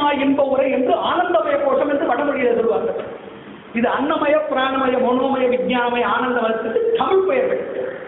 அருளினா இன்ப உரை என்று ஆனந்தமய கோஷம் என்று வடமொழியில சொல்வார்கள் இது அன்னமய பிராணமய மனோமய விஞ்ஞானமய ஆனந்தமயத்துக்கு தமிழ் பெயர்கள்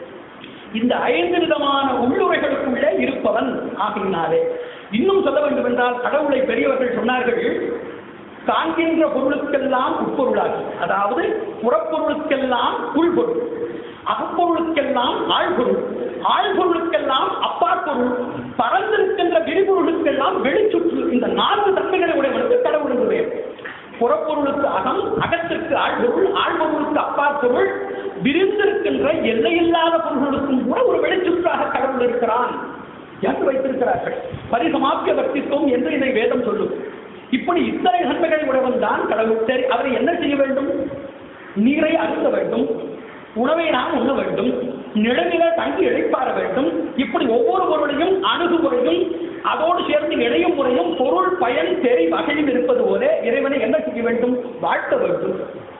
இந்த ஐந்து விதமான உள்ளுரைகளுக்குள்ளே இருப்பவன் ஆகினாலே இன்னும் சொல்ல வேண்டும் என்றால் கடவுளை பெரியவர்கள் சொன்னார்கள் காண்கின்ற பொருளுக்கெல்லாம் உட்பொருளாகி அதாவது புறப்பொருளுக்கெல்லாம் உள்பொருள் அகப்பொருளுக்கெல்லாம் ஆழ்பொருள் ஆழ்பொருளுக்கெல்லாம் அப்பாற்பொருள் பறந்திருக்கின்ற விரிபொருளுக்கெல்லாம் வெளிச்சுற்று இந்த நான்கு தன்மைகளை உடையவனுக்கு கடவுள் என்று பெயர் புறப்பொருளுக்கு அகம் அகத்திற்கு ஆழ்பொருள் ஆழ்பொருளுக்கு அப்பாற்பொருள் விரிந்திருக்கின்ற எல்லையில்லாத பொருள்களுக்கும் கூட ஒரு வெளிச்சுற்றாக கடவுள் இருக்கிறான் என்று வைத்திருக்கிறார்கள் பரிசமாப்பிய பக்தித்துவம் என்று இதை வேதம் சொல்லும் இப்படி இத்தனை நன்மைகளை உடையவன் தான் கடவுள் சரி அவரை என்ன செய்ய வேண்டும் நீரை அருந்த வேண்டும் உணவை நாம் உண்ண வேண்டும் நிழலில தங்கி இழைப்பார வேண்டும் இப்படி ஒவ்வொரு பொருளையும் அணுகுமுறையும் அதோடு சேர்ந்து இணையும் முறையும் பொருள் பயன் தெரி வகையும் இருப்பது போல இறைவனை என்ன செய்ய வேண்டும் வாழ்த்த வேண்டும்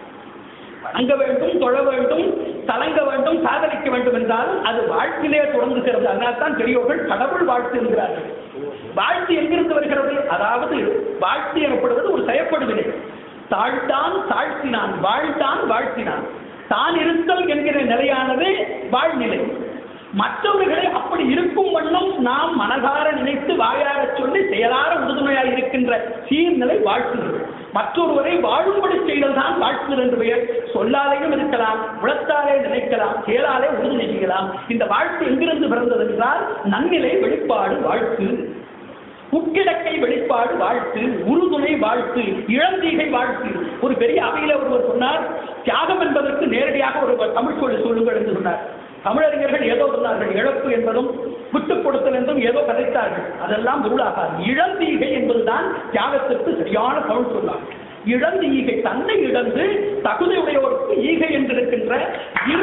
வணங்க வேண்டும் தொழ வேண்டும் கலங்க வேண்டும் சாதனிக்க வேண்டும் என்றால் அது வாழ்த்திலே தொடங்குகிறது அதனால்தான் பெரியோர்கள் கடவுள் வாழ்த்து என்கிறார்கள் வாழ்த்து எங்கிருந்து வருகிறது அதாவது வாழ்த்து எனப்படுவது ஒரு செயற்படுவினை தாழ்த்தான் தாழ்த்தினான் வாழ்த்தான் வாழ்த்தினான் தான் இருத்தல் என்கிற நிலையானது வாழ்நிலை மற்றவர்களை அப்படி இருக்கும் வண்ணம் நாம் மனதார நினைத்து வாயார சொல்லி செயலார உறுதுணையாக இருக்கின்ற சீர்நிலை வாழ்த்துகிறது மற்றொருவரை வாழும்படி செய்தல் தான் வாழ்த்துதல் என்று பெயர் சொல்லாலேயும் இருக்கலாம் உளத்தாலே நினைக்கலாம் செயலாலே உறுதுணை செய்யலாம் இந்த வாழ்த்து எங்கிருந்து பிறந்தது என்றால் நன்னிலை வெளிப்பாடு வாழ்த்து உட்கிடக்கை வெளிப்பாடு வாழ்த்து உறுதுணை வாழ்த்து இளந்தீகை வாழ்த்து ஒரு பெரிய அவையில ஒருவர் சொன்னார் தியாகம் என்பதற்கு நேரடியாக ஒரு தமிழ் சொல்லி சொல்லுங்கள் என்று சொன்னார் தமிழறிஞர்கள் ஏதோ சொன்னார்கள் இழப்பு என்பதும் விட்டுக் கொடுத்தல் என்றும் ஏதோ கதைத்தார்கள் அதெல்லாம் பொருளாகாது இழந்தீகை என்பதுதான் தியாகத்திற்கு சரியான தமிழ் சொன்னார் இழந்து ஈகை தன்னை இழந்து தகுதியுடையோருக்கு ஈகை என்றிருக்கின்ற இரு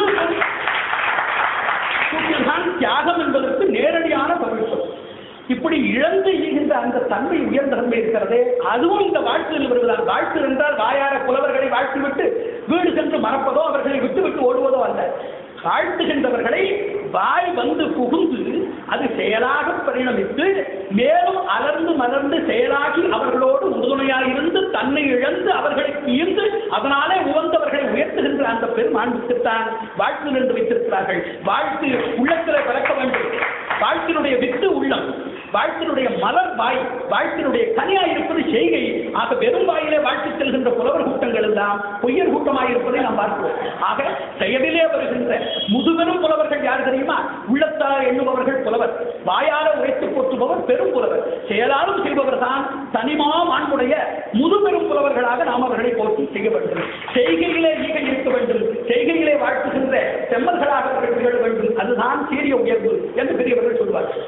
தான் தியாகம் என்பதற்கு நேரடியான தமிழ் சொல் இப்படி இழந்து ஈகின்ற அந்த தன்மை உயர்ந்த தன்மை இருக்கிறதே அதுவும் இந்த வாழ்த்தில் வருவதால் வாழ்த்து என்றால் வாயார புலவர்களை வாழ்த்திவிட்டு வீடு சென்று மறப்பதோ அவர்களை விட்டு விட்டு ஓடுவதோ அல்ல வாழ்த்துகின்றவர்களை வாய் வந்து புகுந்து அது செயலாக பரிணமித்து மேலும் அலர்ந்து மலர்ந்து செயலாகி அவர்களோடு உறுதுணையாக இருந்து தன்னை இழந்து அவர்களை ஈர்ந்து அதனாலே உவந்தவர்களை உயர்த்துகின்ற அந்த பெருமாண்புக்குத்தான் வாழ்த்து என்று வைத்திருக்கிறார்கள் வாழ்த்து உள்ளத்திலே பிறக்க வேண்டும் வாழ்த்தினுடைய வித்து உள்ளம் வாழ்த்தினுடைய மலர் வாய் வாழ்த்தினுடைய கனியாய் இருப்பது செய்கை ஆக வெறும் வாயிலே வாழ்த்து செல்கின்ற புலவர் கூட்டங்கள் எல்லாம் பொய்யர் கூட்டமாக இருப்பதை நாம் பார்க்கிறோம் ஆக செயலிலே வருகின்ற முதுபெரும் புலவர்கள் யார் தெரியுமா உள்ளத்தால் எண்ணுபவர்கள் புலவர் வாயால உரைத்து போற்றுபவர் பெரும் புலவர் செயலாலும் செய்பவர் தான் தனிமா மாண்புடைய முதுபெரும் புலவர்களாக நாம் அவர்களை போற்றி செய்ய வேண்டும் செய்கையிலே ஈகை இருக்க வேண்டும் செய்கையிலே வாழ்த்துகின்ற செம்மல்களாக அவர்கள் திகழ வேண்டும் அதுதான் சீரிய உயர்வு என்று பெரியவர்கள் சொல்வார்கள்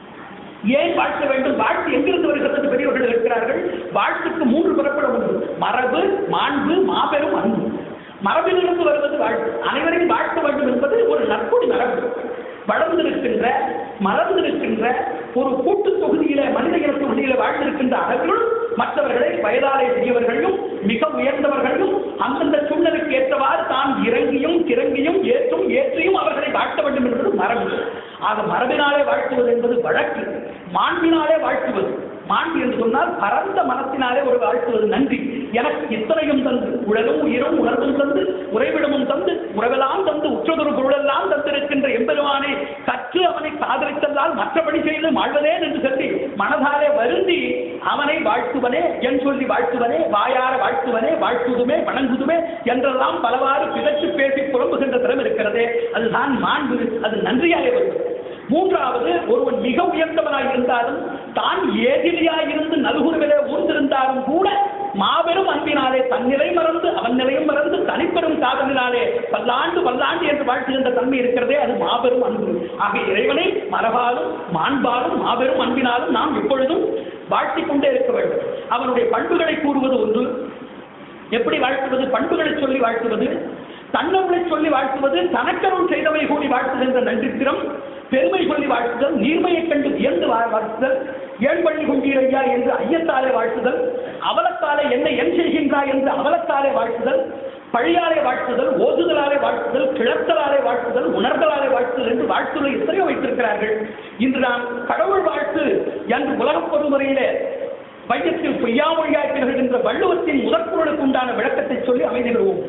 ஏன் வாழ்த்த வேண்டும் வாழ்த்து எங்கிருந்து வருகிறது என்று பெரியவர்கள் இருக்கிறார்கள் வாழ்த்துக்கு மூன்று பிறப்பிடம் உண்டு மரபு மாண்பு மாபெரும் அன்பு மரபிலிருந்து வருவது வாழ்த்து அனைவரையும் வாழ்த்த வேண்டும் என்பது ஒரு நற்கொடி மரபு வளர்ந்திருக்கின்ற மறந்திருக்கின்ற ஒரு கூட்டு தொகுதியில மனித இன தொகுதியில வாழ்ந்திருக்கின்ற அவர்களும் மற்றவர்களை வயதாலே பெரியவர்களும் மிக உயர்ந்தவர்களும் அந்தந்த சூழ்நிலைக்கு ஏற்றவாறு தான் இறங்கியும் கிறங்கியும் ஏற்றும் ஏற்றியும் அவர்களை வாழ்த்த வேண்டும் என்பது மரபு ஆக மரபினாலே வாழ்த்துவது என்பது வழக்கு மாண்பினாலே வாழ்த்துவது மாண்பு என்று சொன்னால் பரந்த மனத்தினாலே ஒரு வாழ்த்துவது நன்றி எனக்கு இத்தனையும் தந்து உடலும் உயிரும் உணர்வும் தந்து உறைவிடமும் தந்து உறவெல்லாம் தந்து உற்றதொரு பொருளெல்லாம் தந்திருக்கின்ற எம்பெருமானை கற்று அவனை காதலித்ததால் மற்றபடி செய்து வாழ்வதேன் என்று சொல்லி மனதாலே வருந்தி அவனை வாழ்த்துவனே என் சொல்லி வாழ்த்துவனே வாயார வாழ்த்துவனே வாழ்த்துதுமே வணங்குதுமே என்றெல்லாம் பலவாறு பிதற்று பேசி புலம்புகின்ற திறம் இருக்கிறதே அதுதான் மாண்பு அது நன்றியாலே வருவது மூன்றாவது ஒருவன் மிக உயர்ந்தவனாய் இருந்தாலும் தான் ஏதிலியாய் இருந்து நல்குருவிலே ஊர்ந்திருந்தாலும் கூட மாபெரும் அன்பினாலே தன்னிலை மறந்து அவன் நிலையும் மறந்து தனிப்பெரும் காதலினாலே பல்லாண்டு பல்லாண்டு என்று வாழ்த்துகின்ற தன்மை இருக்கிறதே அது மாபெரும் அன்பு ஆக இறைவனை மரபாலும் மாண்பாலும் மாபெரும் அன்பினாலும் நாம் எப்பொழுதும் வாழ்த்திக் கொண்டே இருக்க வேண்டும் அவனுடைய பண்புகளை கூறுவது ஒன்று எப்படி வாழ்த்துவது பண்புகளை சொல்லி வாழ்த்துவது தன்னவளை சொல்லி வாழ்த்துவது தனக்கருள் செய்தவை கூடி வாழ்த்துகின்ற நன்றித்திரம் பெருமை சொல்லி வாழ்த்துதல் நீர்மையைக் கண்டு வியந்து வா- வாழ்த்துதல் ஏன் பள்ளி கொண்டீரையா என்று ஐயத்தாலே வாழ்த்துதல் அவலத்தாலே என்ன என் செய்கின்றாய் என்று அவலத்தாலே வாழ்த்துதல் பழியாலே வாழ்த்துதல் ஓதுதலாலே வாழ்த்துதல் கிளத்தலாலே வாழ்த்துதல் உணர்தலாலே வாழ்த்துதல் என்று வாழ்த்துதல் எத்தனையோ வைத்திருக்கிறார்கள் இன்று நாம் கடவுள் வாழ்த்து என்று உலகப் பொதுமுறையிலே பையத்தில் பொய்யாமொழியாய் திகழ்கின்ற வள்ளுவத்தின் முதற்குரலுக்கு உண்டான விளக்கத்தை சொல்லி அமைதி பெறுவோம்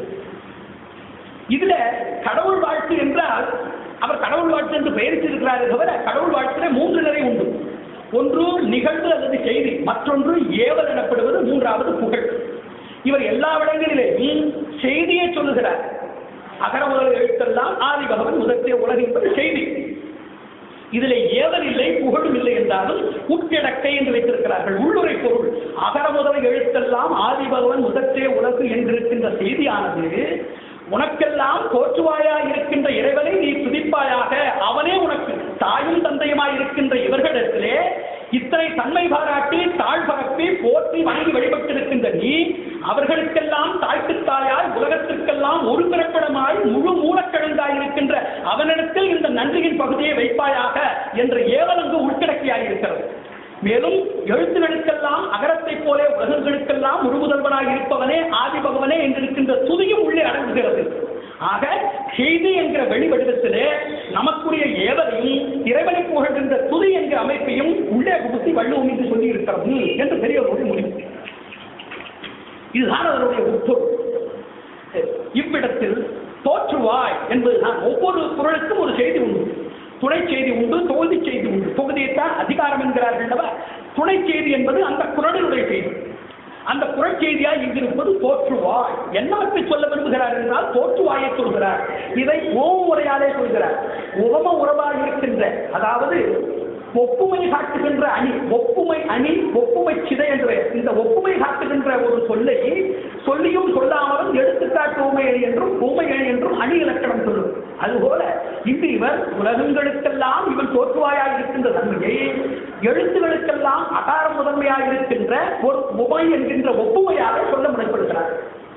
இதுல கடவுள் வாழ்த்து என்றால் அவர் கடவுள் வாழ்த்து என்று பெயரிட்டிருக்கிறாரே தவிர கடவுள் வாழ்த்துல மூன்று நிலை உண்டு ஒன்று நிகழ்வு அல்லது செய்தி மற்றொன்று ஏவல் எனப்படுவது மூன்றாவது புகழ் இவர் எல்லா இடங்களிலேயும் செய்தியை சொல்லுகிறார் அகர முதல் எழுத்தெல்லாம் ஆதி பகவன் முதற்கே உலகு என்பது செய்தி இதில் ஏவல் இல்லை புகழும் இல்லை என்றாலும் உட்கிடக்கை என்று வைத்திருக்கிறார்கள் உள்ளுரை பொருள் அகர முதல் எழுத்தெல்லாம் ஆதி பகவன் முதற்றே உலகு என்றிருக்கின்ற செய்தியானது உனக்கெல்லாம் தோற்றுவாயா இருக்கின்ற இறைவனை நீ துதிப்பாயாக அவனே உனக்கு தாயும் தந்தையுமாய் இருக்கின்ற இவர்களிடத்திலே இத்தனை தன்மை பாராட்டி தாழ் பரப்பி போற்றி வணங்கி வழிபட்டிருக்கின்ற நீ அவர்களுக்கெல்லாம் தாய்க்கு தாயாய் உலகத்திற்கெல்லாம் ஒரு பிறப்பிடமாய் முழு மூலக்கிழங்காய் இருக்கின்ற அவனிடத்தில் இந்த நன்றியின் பகுதியை வைப்பாயாக என்ற ஏவலங்கு உள்கிடக்கையாய் இருக்கிறது மேலும் எழுத்துகளுக்கெல்லாம் அகரத்தைப் போல உலகங்களுக்கெல்லாம் முழுமுதல்வனாய் இருப்பவனே ஆதி பகவனே என்றிருக்கின்ற துதியும் உள்ளே அடங்குகிறது ஆக செய்தி என்கிற வெளிவடிவத்திலே நமக்குரிய ஏவலையும் இறைவனை புகழ்கின்ற துதி என்கிற அமைப்பையும் உள்ளே புகுத்தி வள்ளுவம் என்று சொல்லி இருக்கிறது என்று பெரியவர்களுடைய முடிவு இதுதான் அதனுடைய உட்பொருள் இவ்விடத்தில் தோற்றுவாய் என்பதுதான் ஒவ்வொரு குரலுக்கும் ஒரு செய்தி உண்டு துணை செய்தி உண்டு தொகுதி செய்தி உண்டு தொகுதியைத்தான் அதிகாரம் என்கிறார்கள் அல்லவா துணை செய்தி என்பது அந்த குரலினுடைய செய்தி அந்த குரல் செய்தியாய் இங்கிருப்பது தோற்றுவாய் என்னவற்றை சொல்ல விரும்புகிறார் என்றால் தோற்றுவாயை சொல்கிறார் இதை ஓம் முறையாலே சொல்கிறார் உவம உறவாய் இருக்கின்ற அதாவது ஒப்புமை காட்டுகின்ற அணி ஒப்புமை அணி ஒப்புமை சிதை என்ற இந்த ஒப்புமை காட்டுகின்ற ஒரு சொல்லை சொல்லியும் சொல்லாமலும் எடுத்துக்காட்டு ஊமை அணி என்றும் ஊமை அணி என்றும் அணி இலக்கணம் சொல்லும் அதுபோல இங்கு இவர் உலகங்களுக்கெல்லாம் இவன் தோற்றுவாயாக இருக்கின்ற தன்மையை எழுத்துகளுக்கெல்லாம் அகார முதன்மையாக இருக்கின்ற ஒரு உமை என்கின்ற ஒப்புமையாக சொல்ல முனைப்படுகிறார்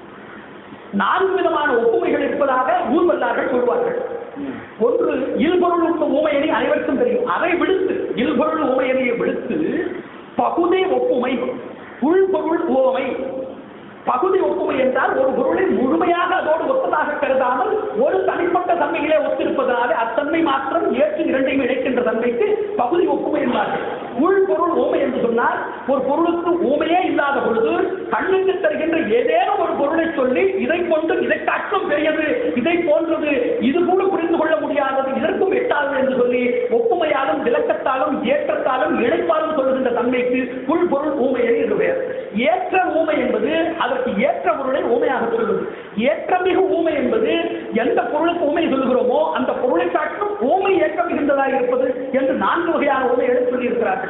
நான்கு விதமான ஒப்புமைகள் இருப்பதாக ஊர்வல்லார்கள் சொல்வார்கள் ஒன்று இல்பொருள் உள்ள ஊமையணி அனைவருக்கும் தெரியும் அதை விடுத்து இல்பொருள் ஊமையணியை விடுத்து பகுதி ஒப்புமை உள்பொருள் உவமை பகுதி ஒப்புமை என்றால் ஒரு பொருளை முழுமையாக அதோடு ஒத்ததாக கருதாமல் ஒரு தனிப்பட்ட தன்மையிலே ஒத்திருப்பதனாலே அத்தன்மை மாத்திரம் ஏற்று இரண்டையும் இணைக்கின்ற தன்மைக்கு பகுதி ஒப்புமை என்பார்கள் உள்பொருள் ஊமை என்று சொன்னால் ஒரு பொருளுக்கு ஊமையே இல்லாத பொழுது கண்ணுக்கு தருகின்ற ஏதேனும் ஒரு பொருளை சொல்லி இதை கொண்டு இதை காட்டும் பெரியது இதை போன்றது இது கூட புரிந்து கொள்ள முடியாதது இதற்கும் எட்டாதது என்று சொல்லி ஒப்புமையாலும் விளக்கத்தாலும் ஏற்றத்தாலும் இணைப்பாலும் சொல்லுகின்ற தன்மைக்கு உள்பொருள் ஊமையை என்று பெயர் ஏற்ற ஊமை என்பது அதற்கு ஏற்ற பொருளை ஊமையாக சொல்வது ஏற்றமிகு ஊமை என்பது எந்த பொருளுக்கு ஊமை சொல்கிறோமோ அந்த பொருளை காட்டும் ஊமை ஏற்ற மிகுந்ததாக இருப்பது என்று நான்கு வகையான ஊமைகளை சொல்லியிருக்கிறார்கள்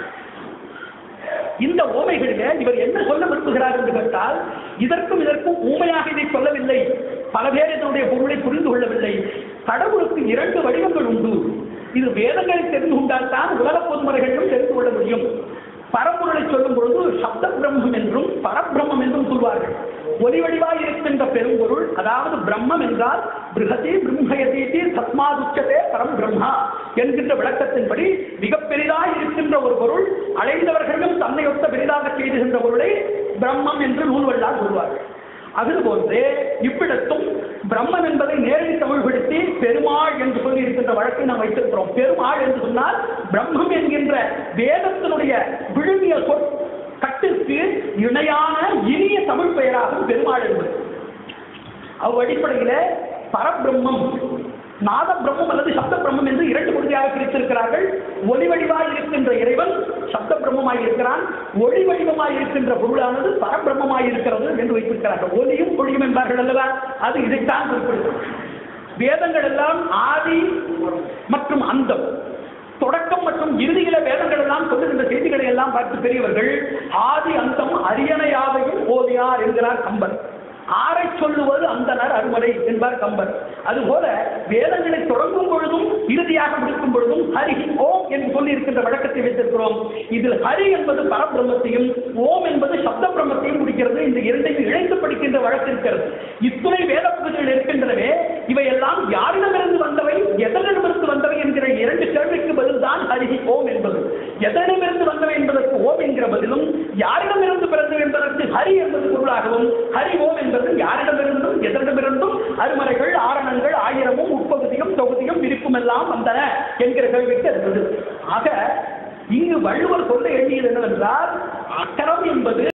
இந்த ஓமைகளிலே இவர் என்ன சொல்ல விரும்புகிறார் என்று கேட்டால் இதற்கும் இதற்கும் ஊமையாக இதை சொல்லவில்லை பல பேர் இதனுடைய பொருளை புரிந்து கொள்ளவில்லை கடவுளுக்கு இரண்டு வடிவங்கள் உண்டு இது வேதங்களை தெரிந்து கொண்டால் தான் உலக பொதுமுறைகளிலும் தெரிந்து கொள்ள முடியும் பரம்பொருளை சொல்லும் பொழுது சப்த பிரம்மம் என்றும் பரபிரம்மம் என்றும் சொல்வார்கள் ஒலி வடிவாய் இருக்கின்ற பெரும்பொருள் அதாவது பிரம்மம் என்றால் பிருகதி பிரம்மயதீதி தஸ்மாதுச்சதே பரம் பிரம்மா என்கின்ற விளக்கத்தின்படி மிக பெரிதாய் இருக்கின்ற ஒரு பொருள் அழைந்தவர்களும் தன்னை ஒத்த பெரிதாக செய்துகின்ற பொருளை பிரம்மம் என்று நூல்வல்லால் சொல்வார்கள் அதுபோன்று இவ்விடத்தும் பிரம்மன் என்பதை நேரடி தமிழ்படுத்தி பெருமாள் என்று சொல்லி இருக்கின்ற வழக்கை நாம் வைத்திருக்கிறோம் பெருமாள் என்று சொன்னால் பிரம்மம் என்கின்ற வேதத்தினுடைய விழுமிய சொற் கட்டிற்கு இணையான இனிய தமிழ் பெயராகும் பெருமாள் என்பது அவ் அடிப்படையில பரபிரம்மம் நாத பிரம்மம் அல்லது சப்த பிரம்மம் என்று இரண்டு பகுதியாக பிரித்திருக்கிறார்கள் ஒளி வடிவாய் இருக்கின்ற இறைவன் சப்த பிரம்மமாய் இருக்கிறான் ஒளி வடிவமாய் இருக்கின்ற பொருளானது பரபிரம்மமாய் இருக்கிறது என்று வைத்திருக்கிறார்கள் ஒளியும் ஒளியும் என்பார்கள் அல்லவா அது இதைத்தான் குறிப்பிடுகிறது வேதங்கள் எல்லாம் ஆதி மற்றும் அந்தம் தொடக்கம் மற்றும் இறுதியில வேதங்கள் எல்லாம் சொல்லுகின்ற செய்திகளை எல்லாம் பார்த்து பெரியவர்கள் ஆதி அந்தம் அரியணையாவையும் ஓதியார் என்கிறார் கம்பன் ஆரை சொல்லுவது அந்தனர் அருமறை என்பார் கம்பர் அதுபோல வேதங்களை தொடங்கும் பொழுதும் இறுதியாக முடிக்கும் பொழுதும் ஹரி ஓம் என்று சொல்லி இருக்கின்ற வழக்கத்தை வைத்திருக்கிறோம் இதில் ஹரி என்பது பரபிரம்மத்தையும் ஓம் என்பது சப்த பிரம்மத்தையும் முடிக்கிறது இந்த இரண்டையும் இணைத்து படிக்கின்ற வழக்கு இருக்கிறது இத்துணை வேத பகுதிகள் இருக்கின்றனவே இவையெல்லாம் யாரிடமிருந்து வந்தவை எதனிடமிருந்து வந்தவை என்கிற இரண்டு கேள்விக்கு பதில் தான் ஹரி ஓம் என்பது எதனிடமிருந்து வந்தவை என்பதற்கு ஓம் என்கிற பதிலும் யாரிடமிருந்து பிறந்தவை என்பதற்கு ஹரி என்பது பொருளாகவும் ஹரி ஓம் என்பது யாரிடமிருந்தும் எதனிடமிருந்தும் அருமறைகள் ஆரணங்கள் ஆயிரமும் உட்பகுதியும் தொகுதியும் விரிப்பும் எல்லாம் வந்தன என்கிற கேள்விக்கு அது பதில் ஆக இங்கு வள்ளுவர் சொல்ல எண்ணியது என்னவென்றால் அக்கரம் என்பது